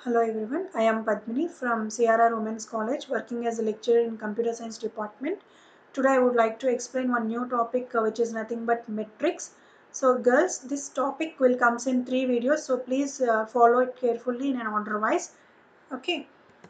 Hello everyone, I am Padmini from CRR Women's College working as a lecturer in Computer Science Department. Today I would like to explain one new topic uh, which is nothing but metrics. So girls, this topic will comes in three videos so please uh, follow it carefully in an order wise. Okay.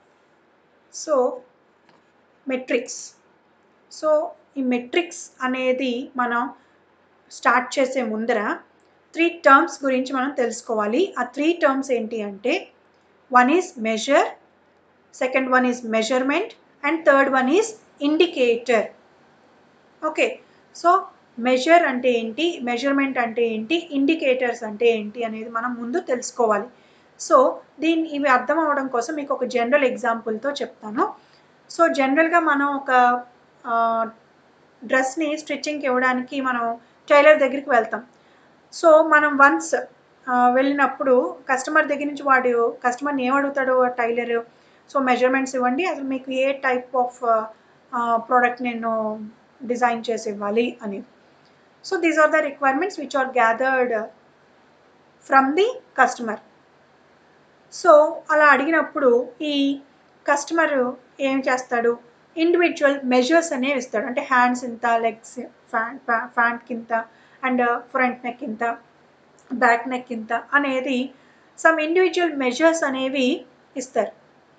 So metrics so ఈ metrics అనేది మనం start చేసే ముందర three terms గురించి మనం తెలుసుకోవాలి ఆ three terms ఏంటి అంటే one is measure second one is measurement and third one is indicator okay so measure అంటే ఏంటి మెజర్మెంట్ అంటే ఏంటి ఇండికేటర్స్ అంటే ఏంటి అనేది మనం ముందు తెలుసుకోవాలి సో దీన్ని ఇవి అర్థం అవడం కోసం మీకు ఒక జనరల్ ఎగ్జాంపుల్తో చెప్తాను సో జనరల్గా మనం ఒక డ్రెస్ని స్టిచ్చింగ్కి ఇవ్వడానికి మనం టైలర్ దగ్గరికి వెళ్తాం సో మనం వన్స్ వెళ్ళినప్పుడు కస్టమర్ దగ్గర నుంచి వాడు కస్టమర్ని ఏమడుగుతాడు టైలర్ సో మెజర్మెంట్స్ ఇవ్వండి అసలు మీకు ఏ టైప్ ఆఫ్ ప్రోడక్ట్ నేను డిజైన్ చేసి ఇవ్వాలి అని so these are the requirements which are gathered from the customer so అలా అడిగినప్పుడు ఈ కస్టమర్ ఏం చేస్తాడు ఇండివిజువల్ మెజర్స్ అనేవి ఇస్తాడు అంటే హ్యాండ్స్ ఇంత లెగ్స్ ఫ్యాంట్ ఫ్యాంట్ ఇంత అండ్ ఫ్రంట్ నెక్ ఇంత బ్యాక్ నెక్ ఇంత అనేది సమ్ ఇండివిజువల్ మెజర్స్ అనేవి ఇస్తారు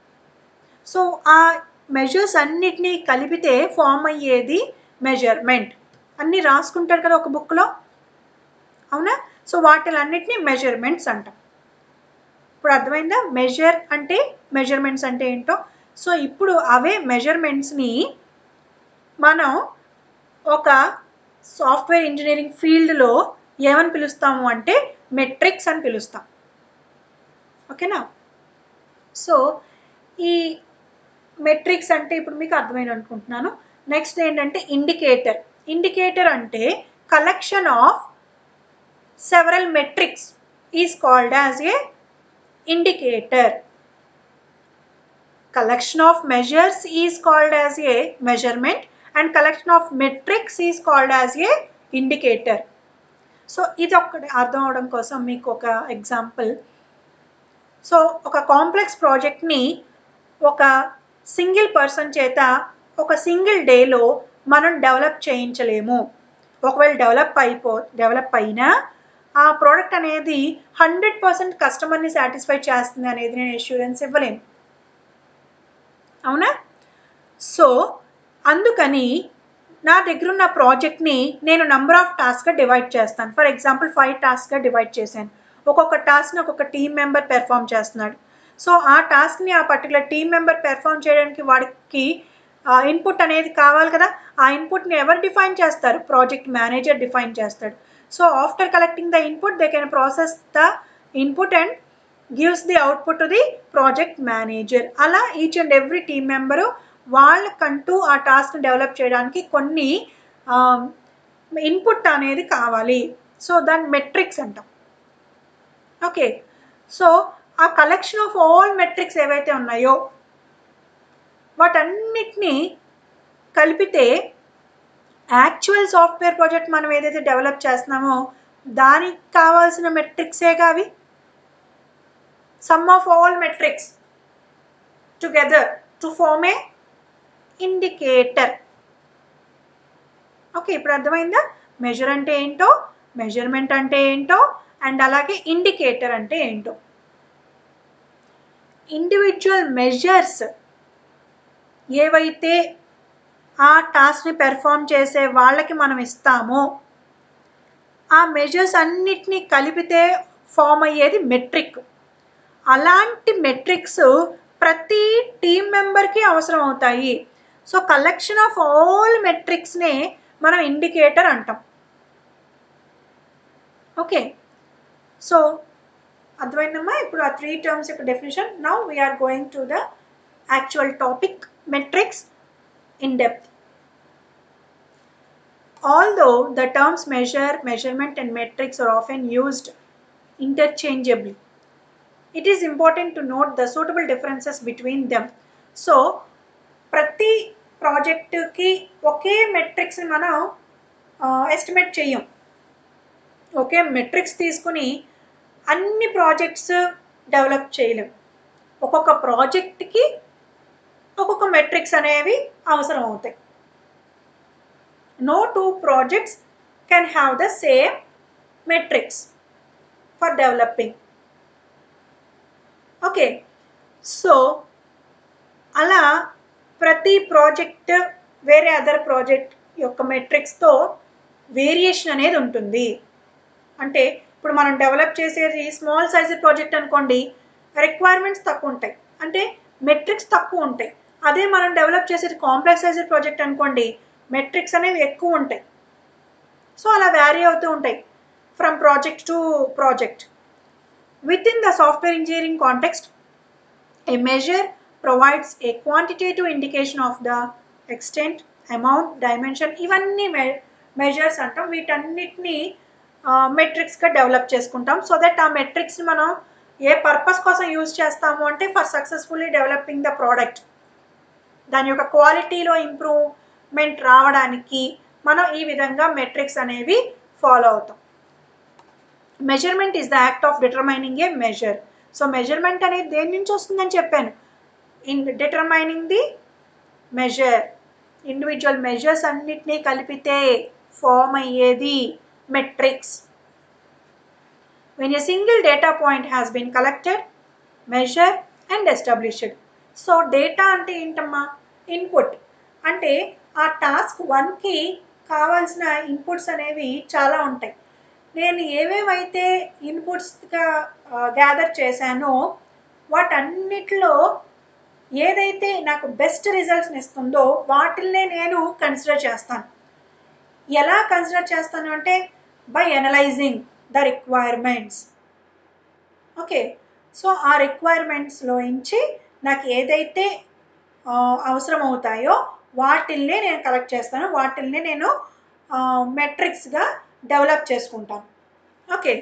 సో ఆ మెజర్స్ అన్నిటినీ కలిపితే ఫామ్ అయ్యేది మెజర్మెంట్ అన్నీ రాసుకుంటారు కదా ఒక బుక్లో అవునా సో వాటిలన్నిటినీ మెజర్మెంట్స్ అంటాం ఇప్పుడు అర్థమైందా మెజర్ అంటే మెజర్మెంట్స్ అంటే ఏంటో సో ఇప్పుడు అవే మెజర్మెంట్స్ని మనం ఒక సాఫ్ట్వేర్ ఇంజనీరింగ్ ఫీల్డ్లో ఏమని పిలుస్తాము అంటే మెట్రిక్స్ అని పిలుస్తాం ఓకేనా సో ఈ మెట్రిక్స్ అంటే ఇప్పుడు మీకు అర్థమైంది అనుకుంటున్నాను నెక్స్ట్ ఏంటంటే ఇండికేటర్ ఇండికేటర్ అంటే collection of several metrics is called as a indicator. Collection of measures is called as a measurement and collection of metrics is called as a indicator. So ఇది ఒక్కటి అర్థం అవడం కోసం మీకు ఒక ఎగ్జాంపుల్ సో ఒక complex ప్రాజెక్ట్ని ఒక సింగిల్ పర్సన్ చేత ఒక సింగిల్ డేలో మనం డెవలప్ చేయించలేము ఒకవేళ డెవలప్ అయిపో డెవలప్ అయినా ఆ ప్రోడక్ట్ అనేది హండ్రెడ్ పర్సెంట్ కస్టమర్ని సాటిస్ఫై చేస్తుంది అనేది నేను ఇన్సూరెన్స్ ఇవ్వలేను అవునా సో అందుకని నా దగ్గర ఉన్న ప్రాజెక్ట్ని నేను నంబర్ ఆఫ్ టాస్క్గా డివైడ్ చేస్తాను ఫర్ ఎగ్జాంపుల్ ఫైవ్ టాస్క్గా డివైడ్ చేశాను ఒక్కొక్క టాస్క్ని ఒక్కొక్క టీం మెంబర్ పెర్ఫామ్ చేస్తున్నాడు సో ఆ టాస్క్ని ఆ పర్టికులర్ టీం మెంబర్ పెర్ఫామ్ చేయడానికి వాడికి ఇన్పుట్ అనేది కావాలి కదా ఆ ఇన్పుట్ని ఎవరు డిఫైన్ చేస్తారు ప్రాజెక్ట్ మేనేజర్ డిఫైన్ చేస్తాడు So after collecting the input, they can process the input and gives the output to the project manager. అలా each and every team member వాళ్ళకంటూ ఆ టాస్క్ డెవలప్ చేయడానికి కొన్ని ఇన్పుట్ అనేది కావాలి సో దాని మెట్రిక్స్ అంటాం ఓకే సో ఆ కలెక్షన్ ఆఫ్ ఆల్ మెట్రిక్స్ ఏవైతే ఉన్నాయో వాటన్నిటినీ కలిపితే యాక్చువల్ సాఫ్ట్వేర్ ప్రాజెక్ట్ మనం ఏదైతే డెవలప్ చేస్తున్నామో దానికి కావాల్సిన మెట్రిక్సే కావి sum of all metrics together to form a indicator okay ఇప్పుడు అర్థమైందా మెజర్ అంటే ఏంటో మెజర్మెంట్ అంటే ఏంటో అండ్ అలాగే ఇండికేటర్ అంటే ఏంటో ఇండివిజువల్ మెజర్స్ ఏవైతే ఆ టాస్క్ని పెర్ఫామ్ చేసే వాళ్ళకి మనం ఇస్తామో ఆ మెజర్స్ అన్నిటినీ కలిపితే ఫామ్ అయ్యేది మెట్రిక్ అలాంటి మెట్రిక్స్ ప్రతి టీం మెంబర్కి అవసరం అవుతాయి సో కలెక్షన్ ఆఫ్ ఆల్ మెట్రిక్స్నే మనం ఇండికేటర్ అంటాం ఓకే సో అర్థమైందమ్మా ఇప్పుడు ఆ త్రీ టర్మ్స్ యొక్క definition now we are going to the actual topic metrics in depth. Although the terms measure, measurement and metrics are often used interchangeably, it is important to note the suitable differences between them. So, ప్రతి ప్రాజెక్టుకి ఒకే మెట్రిక్స్ని మనం estimate చెయ్యం ఒకే metrics తీసుకుని అన్ని projects develop చేయలేం ఒక్కొక్క ప్రాజెక్ట్కి ఒక్కొక్క మెట్రిక్స్ అనేవి అవసరం అవుతాయి no two projects can have the same metrics for developing okay so అలా ప్రతి ప్రాజెక్ట్ వేరే అదర్ ప్రాజెక్ట్ యొక్క మెట్రిక్స్తో వేరియేషన్ అనేది ఉంటుంది అంటే ఇప్పుడు మనం డెవలప్ చేసేది స్మాల్ సైజ్ ప్రాజెక్ట్ అనుకోండి రిక్వైర్మెంట్స్ తక్కువ ఉంటాయి అంటే మెట్రిక్స్ తక్కువ ఉంటాయి అదే మనం డెవలప్ చేసేది కాంప్లెక్స్ సైజ్ ప్రాజెక్ట్ అనుకోండి మెట్రిక్స్ అనేవి ఎక్కువ ఉంటాయి సో అలా వ్యారీ అవుతూ ఉంటాయి from project to project with in the software engineering context a measure provides a quantitative indication of the extent amount dimension ఇవన్నీ మె మెజర్స్ అంటాం వీటన్నిటిని మెట్రిక్స్గా డెవలప్ చేసుకుంటాం సో దట్ ఆ మెట్రిక్స్ని మనం ఏ పర్పస్ కోసం యూజ్ చేస్తాము అంటే for successfully developing the product దాని యొక్క క్వాలిటీలో ఇంప్రూవ్మెంట్ రావడానికి మనం ఈ విధంగా మెట్రిక్స్ అనేవి ఫాలో అవుతాం measurement is the act of determining a measure so measurement అనేది దేని నుంచి వస్తుందని చెప్పాను in determining the measure individual measures అన్నిటినీ కలిపితే ఫామ్ అయ్యేది metrics when a single data point has been collected measure and established so data అంటే ఏంటమ్మా ఇన్పుట్ అంటే ఆ టాస్క్ వన్కి కావాల్సిన ఇన్పుట్స్ అనేవి చాలా ఉంటాయి నేను ఏవేవైతే ఇన్పుట్స్గా గ్యాదర్ చేశానో వాటన్నిటిలో ఏదైతే నాకు బెస్ట్ రిజల్ట్స్ని ఇస్తుందో వాటిల్నే నేను కన్సిడర్ చేస్తాను ఎలా కన్సిడర్ చేస్తాను అంటే by analyzing the requirements okay so ఆ రిక్వైర్మెంట్స్లో నుంచి నాకు ఏదైతే అవసరం అవుతాయో వాటిల్నే నేను కలెక్ట్ చేస్తాను వాటిల్నే నేను మెట్రిక్స్గా డెవలప్ చేసుకుంటాను okay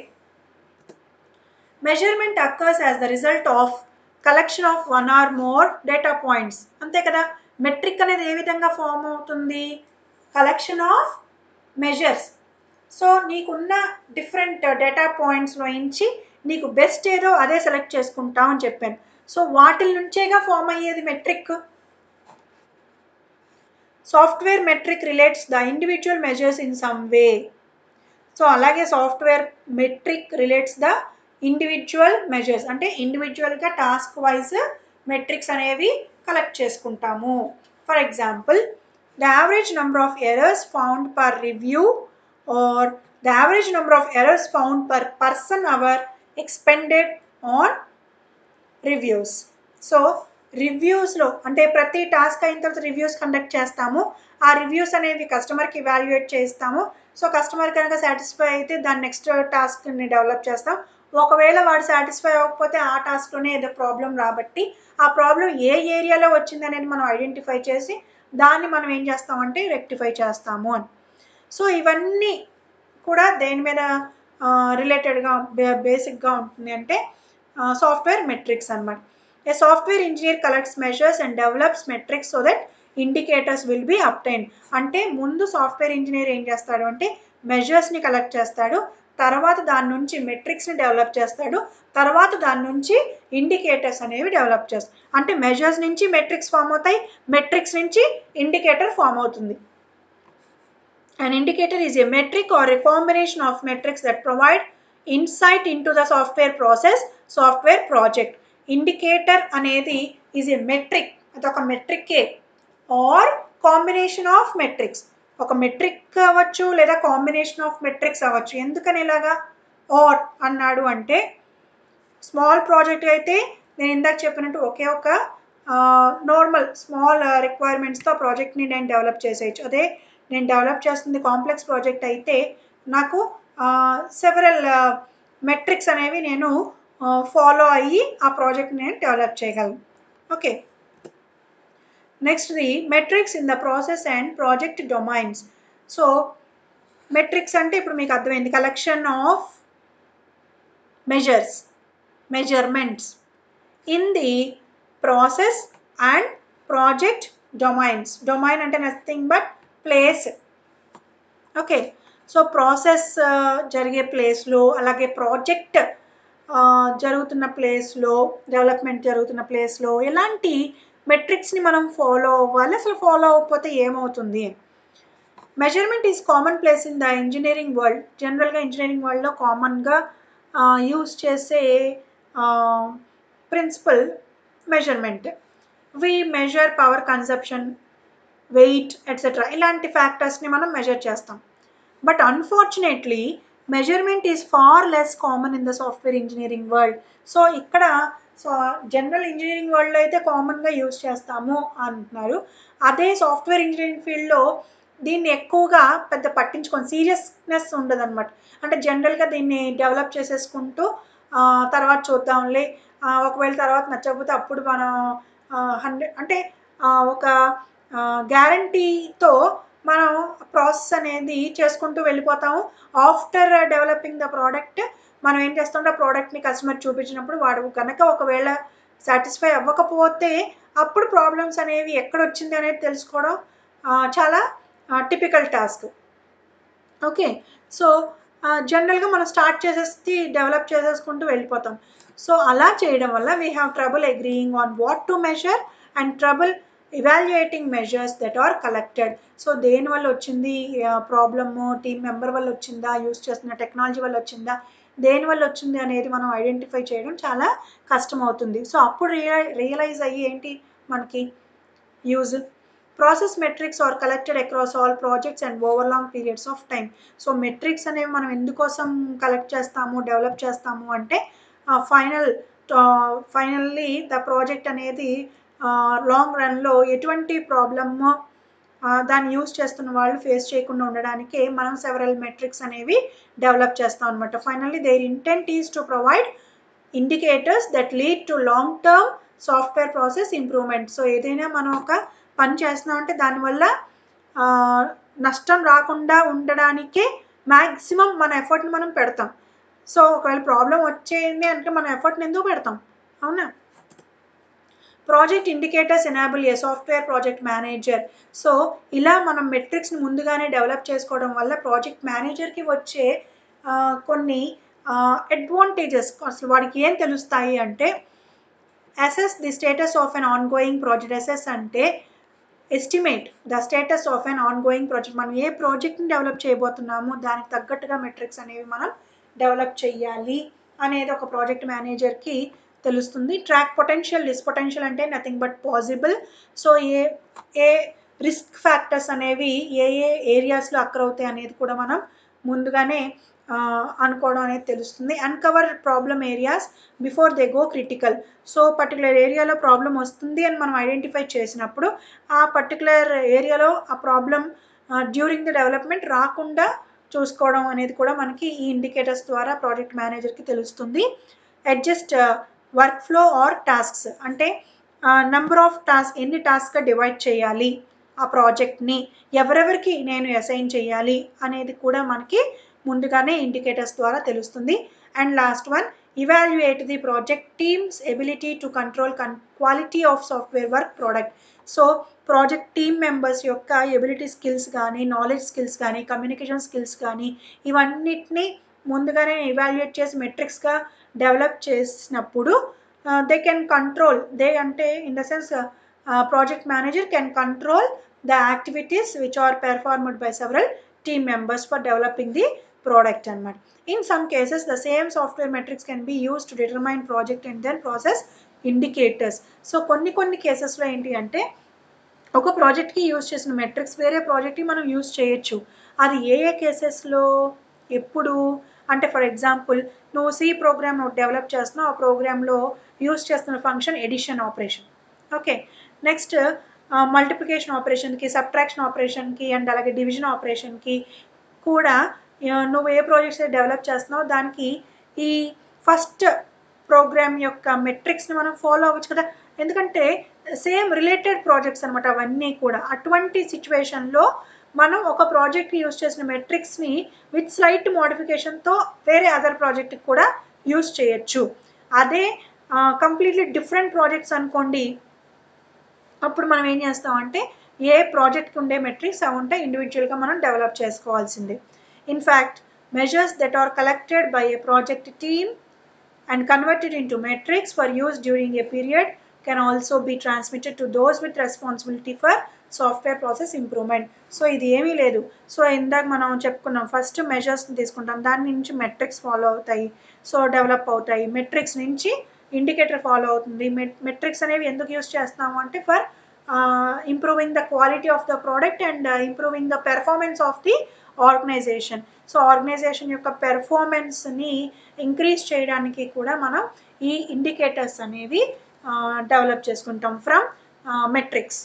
measurement occurs as the result of collection of one or more data points అంతే కదా మెట్రిక్ అనేది ఏ విధంగా ఫామ్ అవుతుంది కలెక్షన్ ఆఫ్ మెజర్స్ సో నీకున్న డిఫరెంట్ డేటా పాయింట్స్లో నుంచి నీకు బెస్ట్ ఏదో అదే సెలెక్ట్ చేసుకుంటాం అని చెప్పాను సో వాటిల నుంచేగా ఫామ్ అయ్యేది metric software metric relates the individual measures in some way so అలాగే software metric relates the individual measures అంటే ఇండివిజువల్గా టాస్క్ వైజ్ మెట్రిక్స్ అనేవి కలెక్ట్ చేసుకుంటాము for example the average number of errors found per review or the average number of errors found per person hour expended on reviews so రివ్యూస్లో అంటే ప్రతి task అయిన తర్వాత reviews conduct చేస్తాము ఆ reviews అనేవి కస్టమర్కి ఇవాల్యుయేట్ చేస్తాము సో కస్టమర్ కనుక సాటిస్ఫై అయితే దాని నెక్స్ట్ టాస్క్ని డెవలప్ చేస్తాం ఒకవేళ వాడు సాటిస్ఫై అవ్వకపోతే ఆ టాస్క్లోనే ఏదో ప్రాబ్లం రాబట్టి ఆ ప్రాబ్లం ఏ ఏరియాలో వచ్చింది అనేది మనం ఐడెంటిఫై చేసి దాన్ని మనం ఏం చేస్తామంటే రెక్టిఫై చేస్తాము అని సో ఇవన్నీ కూడా దేని మీద రిలేటెడ్గా బే బేసిక్గా ఉంటుంది అంటే సాఫ్ట్వేర్ మెట్రిక్స్ అనమాట a software engineer collects measures and develops metrics so that indicators will be obtain అంటే ముందు సాఫ్ట్వేర్ ఇంజనీర్ ఏం చేస్తాడు అంటే మెజర్స్ని కలెక్ట్ చేస్తాడు తర్వాత దాని నుంచి మెట్రిక్స్ని డెవలప్ చేస్తాడు తర్వాత దాని నుంచి ఇండికేటర్స్ అనేవి డెవలప్ చేస్తాడు అంటే మెజర్స్ నుంచి మెట్రిక్స్ ఫామ్ అవుతాయి మెట్రిక్స్ నుంచి ఇండికేటర్ ఫామ్ అవుతుంది An indicator is a metric or a combination of metrics that provide insight into the software process, software project. Indicator అనేది ఈజ్ ఏ మెట్రిక్ అదొక మెట్రిక్కే ఆర్ కాంబినేషన్ ఆఫ్ మెట్రిక్స్ ఒక metric అవ్వచ్చు లేదా combination of metrics అవ్వచ్చు ఎందుకని ఇలాగా are అన్నాడు అంటే స్మాల్ ప్రాజెక్ట్ అయితే నేను ఇందాక చెప్పినట్టు ఒకే ఒక నార్మల్ స్మాల్ రిక్వైర్మెంట్స్తో ప్రాజెక్ట్ని నేను డెవలప్ చేసేయచ్చు అదే నేను డెవలప్ చేస్తుంది కాంప్లెక్స్ ప్రాజెక్ట్ అయితే నాకు సెవరల్ మెట్రిక్స్ అనేవి నేను ఫాలో అయ్యి ఆ ప్రాజెక్ట్ నేను డెవలప్ చేయగలను okay next the metrics in the process and project domains so metrics అంటే ఇప్పుడు మీకు అర్థమైంది collection of measures measurements in the process and project domains domain అంటే nothing but place okay so process జరిగే ప్లేస్లో అలాగే ప్రాజెక్ట్ జరుగుతున్న ప్లేస్లో డెవలప్మెంట్ జరుగుతున్న ప్లేస్లో ఎలాంటి మెట్రిక్స్ని మనం ఫాలో అవ్వాలి అసలు ఫాలో అవ్వకపోతే ఏమవుతుంది measurement is common place in the engineering world జనరల్గా ఇంజనీరింగ్ వరల్డ్లో కామన్గా యూస్ చేసే principle measurement we measure power consumption weight etcetera ఇలాంటి ఫ్యాక్టర్స్ని మనం మెజర్ చేస్తాం but unfortunately measurement is far less common in the software engineering world so ఇక్కడ so general engineering వరల్డ్లో అయితే కామన్గా యూజ్ చేస్తాము అంటున్నారు అదే సాఫ్ట్వేర్ ఇంజనీరింగ్ ఫీల్డ్లో దీన్ని ఎక్కువగా పెద్ద పట్టించుకొని సీరియస్నెస్ ఉండదన్నమాట అంటే జనరల్గా దీన్ని డెవలప్ చేసేసుకుంటూ తర్వాత చూద్దాంలే ఒకవేళ తర్వాత నచ్చకపోతే అప్పుడు మనం హండ్రెడ్ అంటే ఒక గ్యారంటీతో మనం ప్రాసెస్ అనేది చేసుకుంటూ వెళ్ళిపోతాము ఆఫ్టర్ డెవలపింగ్ ద ప్రోడక్ట్ మనం ఏం చేస్తుంటే ప్రోడక్ట్ని కస్టమర్ చూపించినప్పుడు వాడు కనుక ఒకవేళ సాటిస్ఫై అవ్వకపోతే అప్పుడు ప్రాబ్లమ్స్ అనేవి ఎక్కడొచ్చింది అనేది తెలుసుకోవడం చాలా టిపికల్ టాస్క్ ఓకే సో జనరల్గా మనం స్టార్ట్ చేసేసి డెవలప్ చేసేసుకుంటూ వెళ్ళిపోతాం సో అలా చేయడం వల్ల we have trouble agreeing on what to measure and trouble evaluating measures that are collected so దేని వల్ల వచ్చింది ప్రాబ్లము టీం మెంబర్ వల్ల వచ్చిందా యూస్ చేస్తున్న టెక్నాలజీ వల్ల వచ్చిందా దేని వల్ల వచ్చింది అనేది మనం ఐడెంటిఫై చేయడం చాలా కష్టం అవుతుంది సో అప్పుడు రియలై రియలైజ్ అయ్యి ఏంటి మనకి use process metrics are collected across all projects and over long periods of time so metrics అనేవి మనం ఎందుకోసం కలెక్ట్ చేస్తాము డెవలప్ చేస్తాము అంటే ఫైనల్ ఫైనల్లీ ద ప్రాజెక్ట్ అనేది లాంగ్ రన్లో ఎటువంటి ప్రాబ్లమ్ దాన్ని యూస్ చేస్తున్న వాళ్ళు ఫేస్ చేయకుండా ఉండడానికే మనం సెవరల్ మెట్రిక్స్ అనేవి డెవలప్ చేస్తాం అనమాట finally their intent is to provide indicators that lead to long term software process improvement so ఏదైనా మనం ఒక పని చేస్తున్నామంటే దానివల్ల నష్టం రాకుండా ఉండడానికే మ్యాక్సిమం మన ఎఫర్ట్ని మనం పెడతాం సో ఒకవేళ ప్రాబ్లం వచ్చేయండి అంటే మన ఎఫర్ట్ని ఎందుకు పెడతాం అవునా project indicators enable a software project manager so ఇలా మనం మెట్రిక్స్ని ముందుగానే డెవలప్ చేసుకోవడం వల్ల ప్రాజెక్ట్ మేనేజర్కి వచ్చే కొన్ని అడ్వాంటేజెస్ అసలు వాడికి ఏం తెలుస్తాయి అంటే assess the status of an on going project assess అంటే estimate the status of an on going project మనం ఏ ప్రాజెక్ట్ని డెవలప్ చేయబోతున్నామో దానికి తగ్గట్టుగా మెట్రిక్స్ అనేవి మనం డెవలప్ చేయాలి అనేది ఒక ప్రాజెక్ట్ మేనేజర్కి తెలుస్తుంది ట్రాక్ పొటెన్షియల్ డిస్ పొటెన్షియల్ అంటే నథింగ్ బట్ పాసిబుల్ సో ఏ ఏ రిస్క్ ఫ్యాక్టర్స్ అనేవి ఏ ఏ ఏరియాస్లో అక్కర్ అవుతాయి అనేది కూడా మనం ముందుగానే అనుకోవడం అనేది తెలుస్తుంది uncover problem areas before they go critical so particular ఏరియాలో ప్రాబ్లం వస్తుంది అని మనం ఐడెంటిఫై చేసినప్పుడు ఆ పర్టికులర్ ఏరియాలో ఆ ప్రాబ్లం డ్యూరింగ్ ద డెవలప్మెంట్ రాకుండా చూసుకోవడం అనేది కూడా మనకి ఈ ఇండికేటర్స్ ద్వారా ప్రాజెక్ట్ మేనేజర్కి తెలుస్తుంది adjust work flow or tasks అంటే నెంబర్ ఆఫ్ టాస్క్ ఎన్ని టాస్క్గా డివైడ్ చేయాలి ఆ ప్రాజెక్ట్ని ఎవరెవరికి నేను అసైన్ చేయాలి అనేది కూడా మనకి ముందుగానే ఇండికేటర్స్ ద్వారా తెలుస్తుంది and last one evaluate the project team's ability to control కన్ quality of software work product so project team members యొక్క ఎబిలిటీ స్కిల్స్ కానీ నాలెడ్జ్ స్కిల్స్ కానీ కమ్యూనికేషన్ స్కిల్స్ కానీ ఇవన్నిటిని ముందుగానే ఇవాల్యుయేట్ చేసి మెట్రిక్స్గా డెవలప్ చేసినప్పుడు దే కెన్ కంట్రోల్ దే అంటే in the sense project manager can control the activities which are performed by several team members for developing the product అనమాట in some cases the same software metrics can be use to determine project and then process indicators so కొన్ని కొన్ని కేసెస్లో ఏంటి అంటే ఒక ప్రాజెక్ట్కి use చేసిన metrics వేరే ప్రాజెక్ట్కి మనం యూజ్ చేయొచ్చు అది ఏ ఏ కేసెస్లో ఎప్పుడు అంటే ఫర్ ఎగ్జాంపుల్ నువ్వు సి ప్రోగ్రామ్ నువ్వు డెవలప్ చేస్తున్నావు ఆ ప్రోగ్రాంలో యూజ్ చేస్తున్న function addition operation okay next multiplication ఆపరేషన్కి సబ్ట్రాక్షన్ ఆపరేషన్కి అండ్ అలాగే డివిజన్ ఆపరేషన్కి కూడా నువ్వు ఏ ప్రాజెక్ట్స్ డెవలప్ చేస్తున్నావు దానికి ఈ ఫస్ట్ ప్రోగ్రామ్ యొక్క మెట్రిక్స్ని మనం ఫాలో అవ్వచ్చు కదా ఎందుకంటే సేమ్ రిలేటెడ్ ప్రాజెక్ట్స్ అనమాట అవన్నీ కూడా అటువంటి సిచ్యువేషన్లో మనం ఒక ప్రాజెక్ట్కి యూజ్ చేసిన మెట్రిక్స్ని విత్ స్లైట్ మోడిఫికేషన్తో వేరే అదర్ ప్రాజెక్ట్కి కూడా యూజ్ చేయొచ్చు అదే కంప్లీట్లీ డిఫరెంట్ ప్రాజెక్ట్స్ అనుకోండి అప్పుడు మనం ఏం చేస్తామంటే ఏ ప్రాజెక్ట్కి ఉండే మెట్రిక్స్ అవి ఉంటే ఇండివిజువల్గా మనం డెవలప్ చేసుకోవాల్సిందే in fact measures that are collected by a project team and converted into metrics for use during a period can also be transmitted to those with responsibility for software process improvement so ఇది ఏమీ లేదు so ఇందాక మనం చెప్పుకున్నాం first measures తీసుకుంటాం దాని నుంచి metrics follow అవుతాయి సో డెవలప్ అవుతాయి మెట్రిక్స్ నుంచి ఇండికేటర్ ఫాలో అవుతుంది మెట్రిక్స్ అనేవి ఎందుకు యూస్ చేస్తాము అంటే for improving the quality of the product and improving the performance of the organization so organization యొక్క పెర్ఫార్మెన్స్ని ఇంక్రీజ్ చేయడానికి కూడా మనం ఈ ఇండికేటర్స్ అనేవి డెవలప్ చేసుకుంటాం from metrics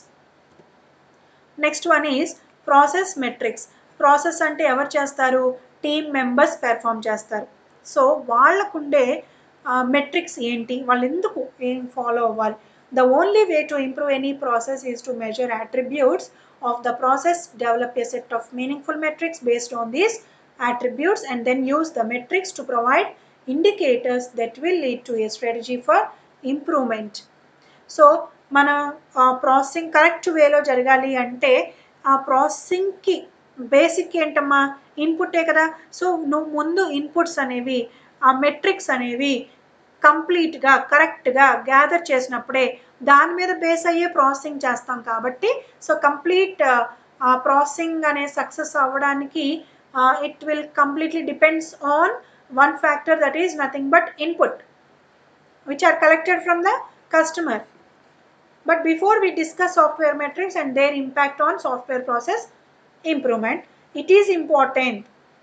next one is process metrics process అంటే ఎవరు చేస్తారు టీమ్ మెంబర్స్ పెర్ఫామ్ చేస్తారు సో వాళ్ళకుండే మెట్రిక్స్ ఏంటి వాళ్ళు ఎందుకు ఏం ఫాలో అవ్వాలి the only way to improve any process is to measure attributes of the process develop a set of meaningful metrics based on these attributes and then use the metrics to provide indicators that will lead to a strategy for improvement. So మన processing correct వేలో జరగాలి అంటే ఆ ప్రాసెసింగ్కి basic ఏంటమ్మా ఇన్పుట్టే కదా so నువ్వు ముందు inputs అనేవి ఆ మెట్రిక్స్ అనేవి కంప్లీట్గా కరెక్ట్గా గ్యాదర్ చేసినప్పుడే దాని మీద బేస్ అయ్యే ప్రాసెసింగ్ చేస్తాం కాబట్టి సో కంప్లీట్ ఆ ప్రాసెసింగ్ అనే సక్సెస్ అవ్వడానికి uh, it will completely depends on one factor that is nothing but input which are collected from the customer but before we discuss software metrics and their impact on software process improvement it is important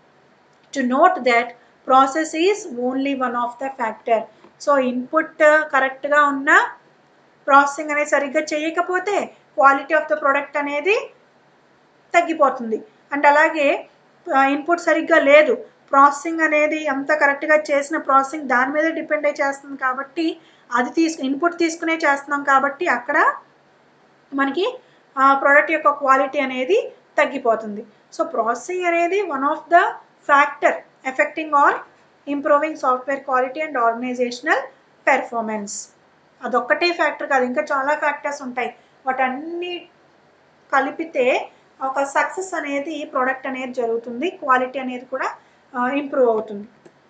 to note that process is only one of the factor so input కరెక్ట్గా ఉన్న processing అనేది సరిగ్గా చేయకపోతే quality of the product అనేది తగ్గిపోతుంది and అలాగే input సరిగ్గా లేదు ప్రాసెసింగ్ అనేది ఎంత కరెక్ట్గా చేసిన ప్రాసెసింగ్ దాని మీద డిపెండ్ అయి చేస్తుంది కాబట్టి అది తీసుకు ఇన్పుట్ తీసుకునే చేస్తున్నాం కాబట్టి అక్కడ మనకి ప్రోడక్ట్ యొక్క క్వాలిటీ అనేది తగ్గిపోతుంది సో ప్రాసెసింగ్ అనేది one of the factor affecting on improving software quality and organizational performance అదొక్కటే ఫ్యాక్టర్ కాదు ఇంకా చాలా ఫ్యాక్టర్స్ ఉంటాయి వాటన్ని కలిపితే ఒక సక్సెస్ అనేది ప్రోడక్ట్ అనేది జరుగుతుంది క్వాలిటీ అనేది కూడా ఇంప్రూవ్ అవుతుంది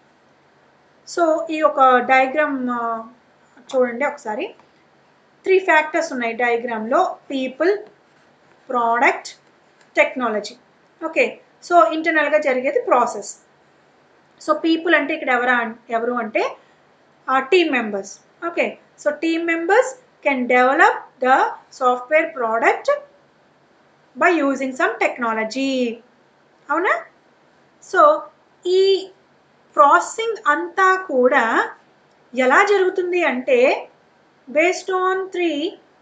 సో ఈ ఒక డయాగ్రామ్ చూడండి ఒకసారి త్రీ ఫ్యాక్టర్స్ ఉన్నాయి డయాగ్రామ్లో people product technology okay so ఇంటర్నల్గా జరిగేది ప్రాసెస్ సో పీపుల్ అంటే ఇక్కడ ఎవరా ఎవరు అంటే team members okay so team members can develop the software product by using some technology అవునా సో ఈ ప్రాసెసింగ్ అంతా కూడా ఎలా జరుగుతుంది అంటే బేస్డ్ ఆన్ త్రీ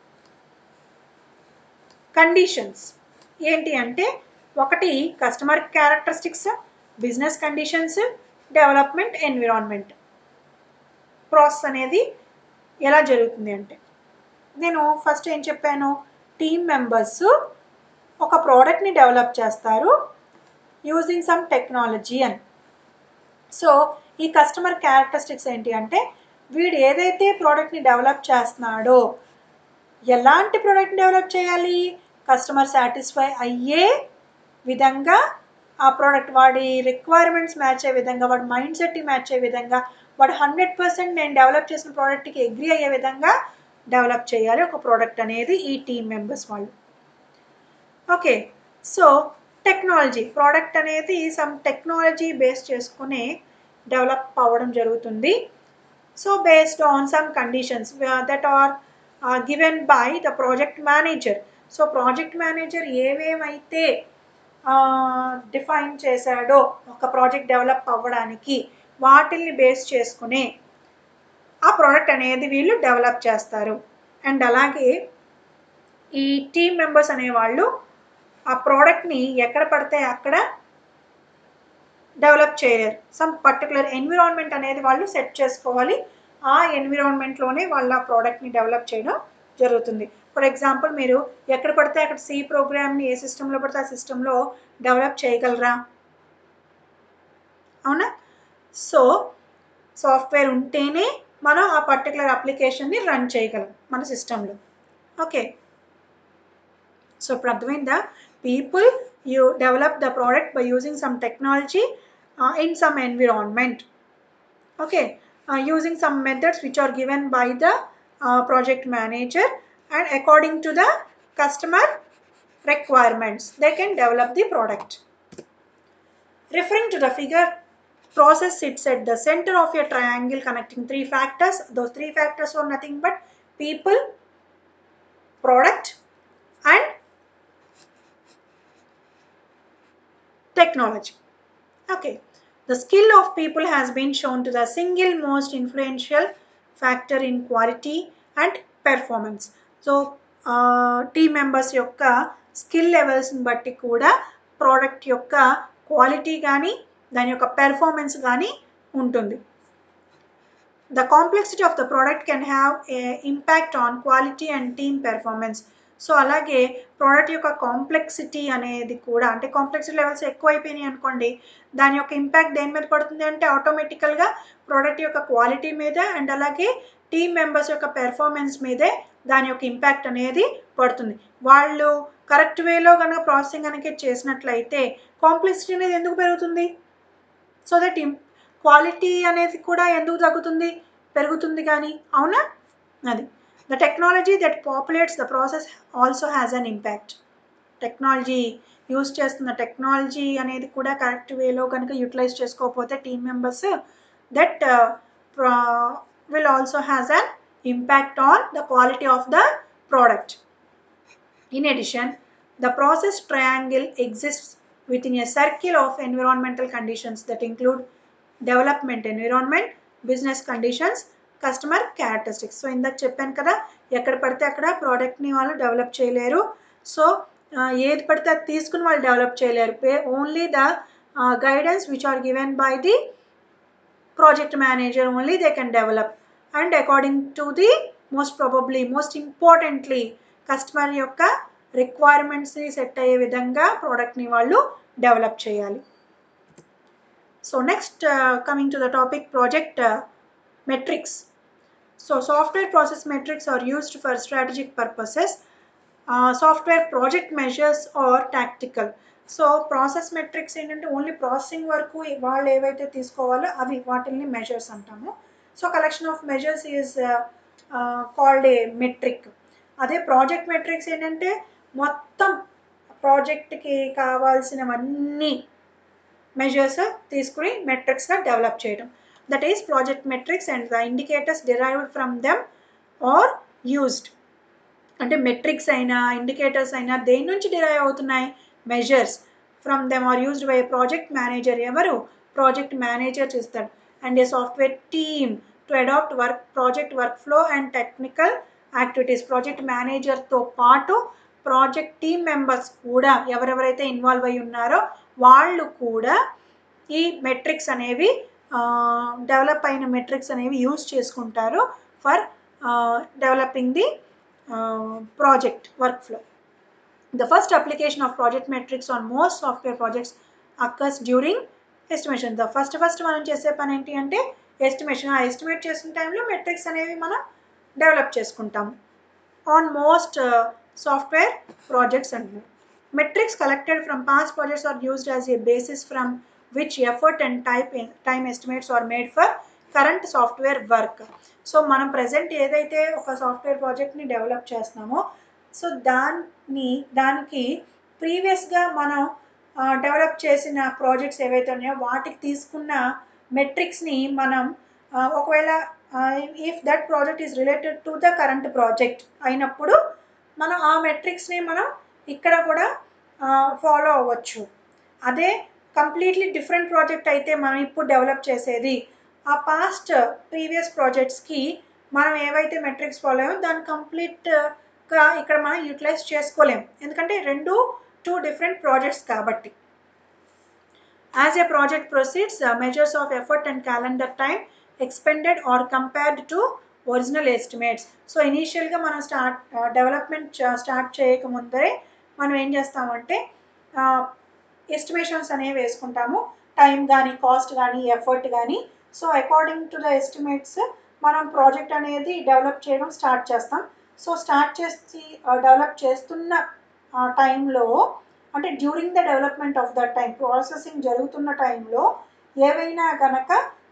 కండిషన్స్ ఏంటి అంటే ఒకటి customer characteristics business conditions development environment process అనేది ఎలా జరుగుతుంది అంటే నేను ఫస్ట్ ఏం చెప్పాను టీమ్ మెంబర్స్ ఒక ప్రోడక్ట్ని డెవలప్ చేస్తారు యూజింగ్ సమ్ టెక్నాలజీ అని సో ఈ కస్టమర్ క్యారెక్టరిస్టిక్స్ ఏంటి అంటే వీడు ఏదైతే ప్రోడక్ట్ని డెవలప్ చేస్తున్నాడో ఎలాంటి ప్రోడక్ట్ని డెవలప్ చేయాలి కస్టమర్ సాటిస్ఫై అయ్యే విధంగా ఆ ప్రోడక్ట్ వాడి రిక్వైర్మెంట్స్ మ్యాచ్ అయ్యే విధంగా వాడి మైండ్ సెట్కి మ్యాచ్ అయ్యే విధంగా వాడు హండ్రెడ్ పర్సెంట్ నేను డెవలప్ చేసిన ప్రోడక్ట్కి అగ్రి అయ్యే విధంగా డెవలప్ చేయాలి ఒక ప్రోడక్ట్ అనేది ఈ టీమ్ మెంబర్స్ వాళ్ళు ఓకే సో టెక్నాలజీ ప్రోడక్ట్ అనేది సమ్ టెక్నాలజీ బేస్ చేసుకుని డెవలప్ అవ్వడం జరుగుతుంది so based on some conditions that are given by the project manager so project manager ఏవేమైతే డిఫైన్ చేశాడో ఒక ప్రాజెక్ట్ డెవలప్ అవ్వడానికి వాటిల్ని బేస్ చేసుకుని ఆ ప్రోడక్ట్ అనేది వీళ్ళు డెవలప్ చేస్తారు అండ్ అలాగే ఈ టీమ్ మెంబర్స్ అనేవాళ్ళు ఆ ప్రోడక్ట్ని ఎక్కడ పడితే అక్కడ డెవలప్ చేయలేరు సమ్ పర్టికులర్ ఎన్విరాన్మెంట్ అనేది వాళ్ళు సెట్ చేసుకోవాలి ఆ ఎన్విరాన్మెంట్లోనే వాళ్ళ ప్రోడక్ట్ని డెవలప్ చేయడం జరుగుతుంది ఫర్ ఎగ్జాంపుల్ మీరు ఎక్కడ పడితే అక్కడ సి ప్రోగ్రామ్ని ఏ సిస్టంలో పడితే ఆ సిస్టంలో డెవలప్ చేయగలరా అవునా సో సాఫ్ట్వేర్ ఉంటేనే మనం ఆ పర్టికులర్ అప్లికేషన్ని రన్ చేయగలం మన సిస్టంలో ఓకే సో ఇప్పుడు అర్థమైందా people you develop the product by using some technology in some environment okay using some methods which are given by the uh, project manager and according to the customer requirements they can develop the product referring to the figure process sits at the center of a triangle connecting three factors those three factors are nothing but people product and technology okay the skill of people has been shown to the single most influential factor in quality and performance so team members యొక్క skill లెవెల్స్ని బట్టి కూడా product యొక్క quality కానీ దాని యొక్క performance కానీ ఉంటుంది the complexity of the product can have a impact on quality and team performance so అలాగే ప్రోడక్ట్ యొక్క కాంప్లెక్సిటీ అనేది కూడా అంటే కాంప్లెక్సిటీ లెవెల్స్ ఎక్కువైపోయినాయి అనుకోండి దాని యొక్క ఇంపాక్ట్ దేని మీద పడుతుంది అంటే ఆటోమేటికల్గా ప్రోడక్ట్ యొక్క క్వాలిటీ మీద అండ్ అలాగే టీమ్ మెంబర్స్ యొక్క పెర్ఫార్మెన్స్ మీదే దాని యొక్క ఇంపాక్ట్ అనేది పడుతుంది వాళ్ళు కరెక్ట్ వేలో కనుక ప్రాసెసింగ్ కనుక చేసినట్లయితే కాంప్లెక్సిటీ అనేది ఎందుకు పెరుగుతుంది సో దట్ క్వాలిటీ అనేది కూడా ఎందుకు తగ్గుతుంది పెరుగుతుంది కానీ అవునా అది the technology that populates the process also has an impact technology use చేస్తున్న టెక్నాలజీ అనేది కూడా కరెక్ట్ వేలో కనుక యూటిలైజ్ చేసుకోకపోతే team members that will also has an impact on the quality of the product in addition the process triangle exists within a circle of environmental conditions that include development environment, business conditions, customer characteristics so ఇందాక చెప్పాను కదా ఎక్కడ పడితే అక్కడ ప్రోడక్ట్ని వాళ్ళు develop చేయలేరు so ఏది పడితే అది తీసుకుని వాళ్ళు డెవలప్ చేయలేరు only the guidance which are given by the project manager only they can develop and according to the most probably most importantly customer యొక్క రిక్వైర్మెంట్స్ని సెట్ అయ్యే విధంగా ప్రోడక్ట్ని వాళ్ళు డెవలప్ చేయాలి so next coming to the topic project metrics so software process metrics are used for strategic purposes software project measures are tactical so process metrics ఏంటంటే only processing వరకు వాళ్ళు ఏవైతే తీసుకోవాలో అవి వాటిని మెజర్స్ అంటాము so collection of measures is called a metric అదే project metrics ఏంటంటే మొత్తం ప్రాజెక్ట్కి కావాల్సినవన్నీ మెజర్స్ తీసుకుని మెట్రిక్స్గా డెవలప్ చేయడం that is project metrics and the indicators derived from them are used అంటే మెట్రిక్స్ అయినా ఇండికేటర్స్ అయినా దేని నుంచి డిరైవ్ అవుతున్నాయి measures from them are used by project manager ఎవరు ప్రాజెక్ట్ మేనేజర్ చేస్తాడు and a software team to adapt work project work flow and technical activities project మేనేజర్తో పాటు ప్రాజెక్ట్ టీమ్ మెంబర్స్ కూడా ఎవరెవరైతే ఇన్వాల్వ్ అయి ఉన్నారో వాళ్ళు కూడా ఈ మెట్రిక్స్ అనేవి డెవలప్ అయిన మెట్రిక్స్ అనేవి యూజ్ చేసుకుంటారు for developing the project work flow the first application of project metrics on most software projects occurs during estimation the first first మనం చేసే పని ఏంటి అంటే ఎస్టిమేషన్ ఆ ఎస్టిమేట్ చేసిన టైంలో మెట్రిక్స్ అనేవి మనం డెవలప్ చేసుకుంటాం ఆన్ మోస్ట్ సాఫ్ట్వేర్ ప్రాజెక్ట్స్ అంటున్నారు metrics collected from past projects are used as a basis from which effort and type time estimates are made for current software work so మనం present ఏదైతే ఒక software ప్రాజెక్ట్ని develop చేస్తున్నామో so దాన్ని దానికి ప్రీవియస్గా మనం డెవలప్ చేసిన ప్రాజెక్ట్స్ ఏవైతే ఉన్నాయో వాటికి తీసుకున్న మెట్రిక్స్ని మనం ఒకవేళ if that project is related to the current project అయినప్పుడు మనం ఆ మెట్రిక్స్ని మనం ఇక్కడ కూడా ఫాలో అవ్వచ్చు అదే కంప్లీట్లీ డిఫరెంట్ ప్రాజెక్ట్ అయితే మనం ఇప్పుడు డెవలప్ చేసేది ఆ పాస్ట్ ప్రీవియస్ ప్రాజెక్ట్స్కి మనం ఏవైతే మెట్రిక్స్ ఫాలో అయ్యామో దాన్ని కంప్లీట్గా ఇక్కడ మనం యూటిలైజ్ చేసుకోలేం ఎందుకంటే రెండు టూ డిఫరెంట్ ప్రాజెక్ట్స్ కాబట్టి as a project proceeds measures of effort and calendar time expended are compared to original estimates so ఇనీషియల్గా మనం స్టార్ట్ డెవలప్మెంట్ స్టార్ట్ చేయకముందరే మనం ఏం చేస్తామంటే ఎస్టిమేషన్స్ అనేవి వేసుకుంటాము టైం కానీ కాస్ట్ కానీ ఎఫర్ట్ కానీ so according to the estimates మనం ప్రాజెక్ట్ అనేది డెవలప్ చేయడం స్టార్ట్ చేస్తాం సో స్టార్ట్ చేసి డెవలప్ చేస్తున్న టైంలో అంటే during the development of the time processing జరుగుతున్న టైంలో ఏవైనా కనుక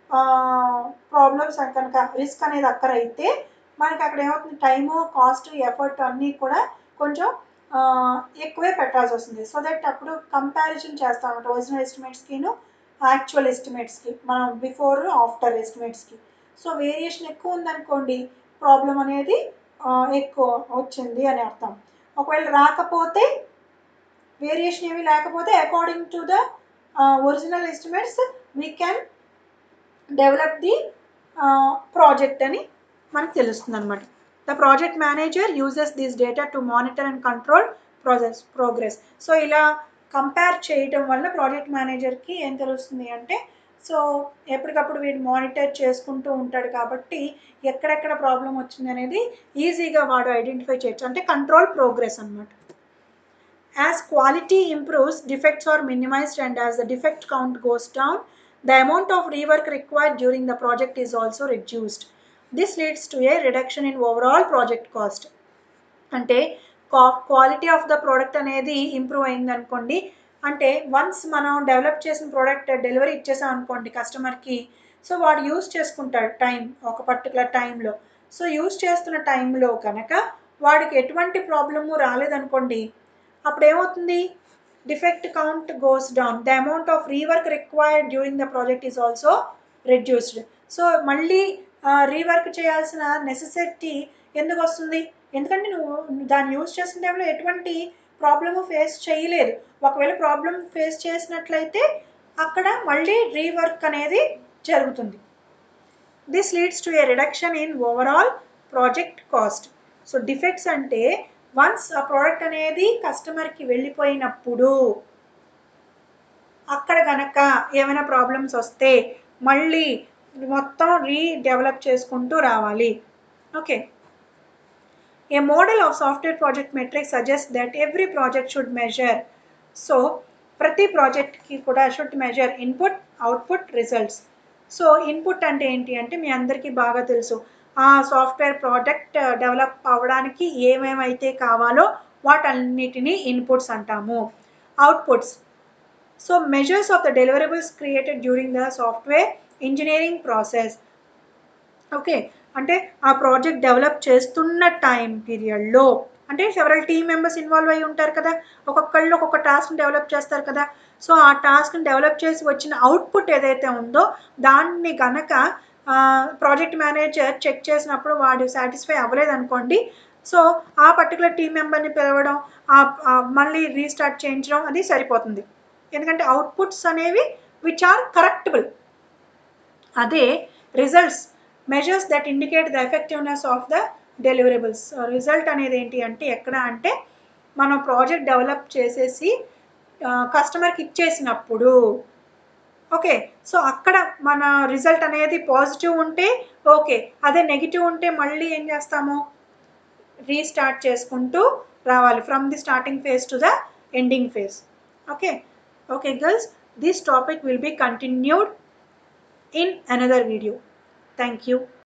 ప్రాబ్లమ్స్ కనుక రిస్క్ అనేది అక్కర్ అయితే మనకి అక్కడ ఏమవుతుంది టైము కాస్ట్ ఎఫర్ట్ అన్నీ కూడా కొంచెం ఆ, ఎక్కువే పెట్టాల్సి వస్తుంది సో దట్ అప్పుడు కంపారిజన్ చేస్తాం అనమాట ఒరిజినల్ ఎస్టిమేట్స్కిను యాక్చువల్ ఎస్టిమేట్స్కి మనం బిఫోర్ ఆఫ్టర్ ఎస్టిమేట్స్కి సో వేరియేషన్ ఎక్కువ ఉందనుకోండి ప్రాబ్లం అనేది ఆ, ఎక్కువ వచ్చింది అని అర్థం ఒకవేళ రాకపోతే వేరియేషన్ ఏమీ లేకపోతే according to the original estimates we can develop the project అని మనకు తెలుస్తుంది అనమాట the project manager uses this data to monitor and control projects progress so ఇలా కంపేర్ చేయడం వల్ల ప్రాజెక్ట్ మేనేజర్కి ఏం తెలుస్తుంది అంటే సో ఎప్పటికప్పుడు వీడు మానిటర్ చేసుకుంటూ ఉంటాడు కాబట్టి ఎక్కడెక్కడ ప్రాబ్లం వచ్చింది అనేది ఈజీగా వాడు ఐడెంటిఫై చేయొచ్చు అంటే కంట్రోల్ ప్రోగ్రెస్ అనమాట As quality improves, defects are minimized, and as the defect count goes down, the amount of rework required during the project is also reduced. This leads to a reduction in overall project cost. అంటే quality of the product అనేది improve అయింది అనుకోండి అంటే once మనం develop చేసిన product delivery ఇచ్చేసాం అనుకోండి కస్టమర్కి సో వాడు యూస్ చేసుకుంటాడు టైం ఒక పర్టికులర్ టైంలో సో యూస్ చేస్తున్న టైంలో కనుక వాడికి ఎటువంటి ప్రాబ్లము రాలేదనుకోండి అప్పుడు ఏమవుతుంది defect count goes down the amount of rework required during the project is also reduced so మళ్ళీ రీవర్క్ చేయాల్సిన నెసెసిటీ ఎందుకు వస్తుంది ఎందుకంటే నువ్వు దాన్ని యూజ్ చేసిన టైంలో ఎటువంటి ప్రాబ్లము ఫేస్ చేయలేదు ఒకవేళ ప్రాబ్లం ఫేస్ చేసినట్లయితే అక్కడ మళ్ళీ రీవర్క్ అనేది జరుగుతుంది this leads to a reduction in overall project cost so defects అంటే వన్స్ ఆ ప్రోడక్ట్ అనేది కస్టమర్కి వెళ్ళిపోయినప్పుడు అక్కడ గనక ఏమైనా ప్రాబ్లమ్స్ వస్తే మళ్ళీ మొత్తం రీడెవలప్ చేసుకుంటూ రావాలి okay a model of software project metric suggest that every project should measure so ప్రతి ప్రాజెక్ట్కి కూడా should measure input output results so input అంటే ఏంటి అంటే మీ అందరికీ బాగా తెలుసు ఆ సాఫ్ట్వేర్ ప్రోడక్ట్ డెవలప్ అవ్వడానికి ఏమేమైతే కావాలో వాటన్నిటిని ఇన్పుట్స్ అంటాము outputs so measures of the deliverables created during the software engineering process okay అంటే ఆ ప్రాజెక్ట్ డెవలప్ చేస్తున్న టైం పీరియడ్లో అంటే సెవరల్ టీమ్ మెంబర్స్ ఇన్వాల్వ్ అయి ఉంటారు కదా ఒక్కొక్కళ్ళు ఒక్కొక్క టాస్క్ని డెవలప్ చేస్తారు కదా సో ఆ టాస్క్ని డెవలప్ చేసి వచ్చిన అవుట్పుట్ ఏదైతే ఉందో దాన్ని గనక ప్రాజెక్ట్ మేనేజర్ చెక్ చేసినప్పుడు వాడు సాటిస్ఫై అవ్వలేదు అనుకోండి సో ఆ పర్టికులర్ టీం మెంబర్ని పిలవడం మళ్ళీ రీస్టార్ట్ చేయించడం అది సరిపోతుంది ఎందుకంటే అవుట్పుట్స్ అనేవి విచ్ ఆర్ కరెక్టబుల్ అదే results measures that indicate the effectiveness of the deliverables result అనేది ఏంటి అంటే ఎక్కడ అంటే మనం ప్రాజెక్ట్ డెవలప్ చేసేసి కస్టమర్కి ఇచ్చేసినప్పుడు ఓకే సో అక్కడ మన రిజల్ట్ అనేది పాజిటివ్ ఉంటే ఓకే అదే నెగిటివ్ ఉంటే మళ్ళీ ఏం చేస్తాము రీస్టార్ట్ చేసుకుంటూ రావాలి from the starting phase to the ending phase okay okay girls this topic will be continued in another video. Thank you.